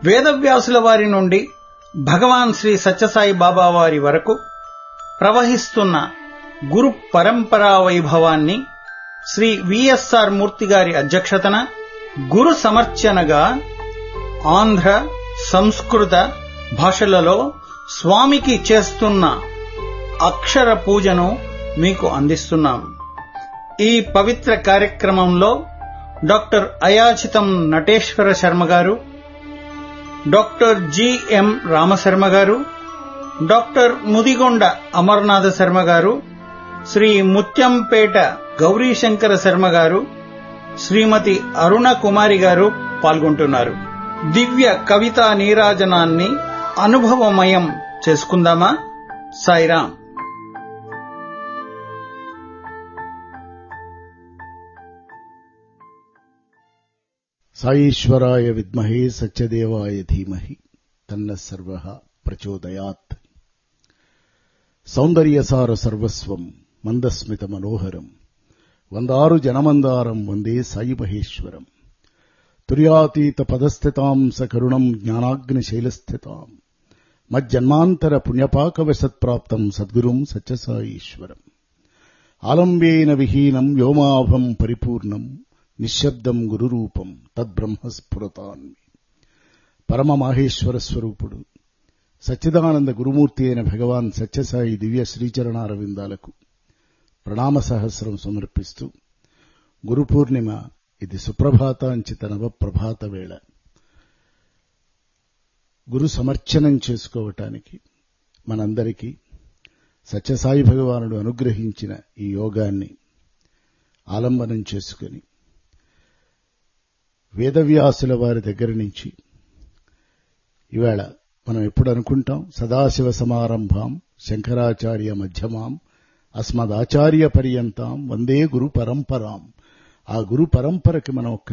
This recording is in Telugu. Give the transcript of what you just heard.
వేదవ్యాసుల వారి నుండి భగవాన్ శ్రీ సత్యసాయి బాబా వారి వరకు ప్రవహిస్తున్న గురు పరంపరా వైభవాన్ని శ్రీ విఎస్ఆర్ మూర్తి గారి అధ్యక్షతన గురు సమర్చనగా ఆంధ్ర సంస్కృత భాషలలో స్వామికి చేస్తున్న అక్షర పూజను మీకు అందిస్తున్నాం ఈ పవిత్ర కార్యక్రమంలో డాక్టర్ అయాచితం నటేశ్వర శర్మ గారు డాక్టర్ జిఎం రామశర్మ గారు డాక్టర్ ముదిగొండ అమర్నాథ శర్మ గారు శ్రీ ముత్యంపేట గౌరీశంకర శర్మ గారు శ్రీమతి అరుణ కుమారి గారు పాల్గొంటున్నారు దివ్య కవితా నీరాజనాన్ని అనుభవమయం చేసుకుందామా సాయిరాం సాయీశ్వరాయ విద్మహే సత్యదేవాయ ధీమహి తన్న సర్వ ప్రచోదయాత్ సౌందర్యసార సర్వస్వం మందస్మిత మనోహరం వందారు జనమందారం వందే సాయి మహేశ్వరం తుర్యాతీత పదస్థితాం సకరుణం జ్ఞానాగ్నిశైలస్థితాం మజ్జన్మాంతర పుణ్యపాకవశత్ప్రాప్తం సద్గురుం సత్యసాయీశ్వరం ఆలంబేన విహీనం వ్యోమాభం పరిపూర్ణం నిశ్శబ్దం గురురూపం తద్బ్రహ్మస్ఫురతాన్మి పరమ మాహేశ్వర స్వరూపుడు సచ్చిదానంద గురుమూర్తి అయిన భగవాన్ సత్యసాయి దివ్య శ్రీచరణారవిందాలకు ప్రణామ సహస్రం సమర్పిస్తూ గురు పూర్ణిమ ఇది సుప్రభాతాంచిత నవ ప్రభాత వేళ గురు సమర్చనం చేసుకోవటానికి మనందరికీ సత్యసాయి భగవానుడు అనుగ్రహించిన ఈ యోగాన్ని ఆలంబనం చేసుకుని వేదవ్యాసుల వారి దగ్గర నుంచి ఇవాళ మనం ఎప్పుడు అనుకుంటాం సదాశివ సమారంభాం శంకరాచార్య మధ్యమాం అస్మదాచార్య పర్యంతాం వందే గురు పరంపరాం ఆ గురు పరంపరకి మనం ఒక్క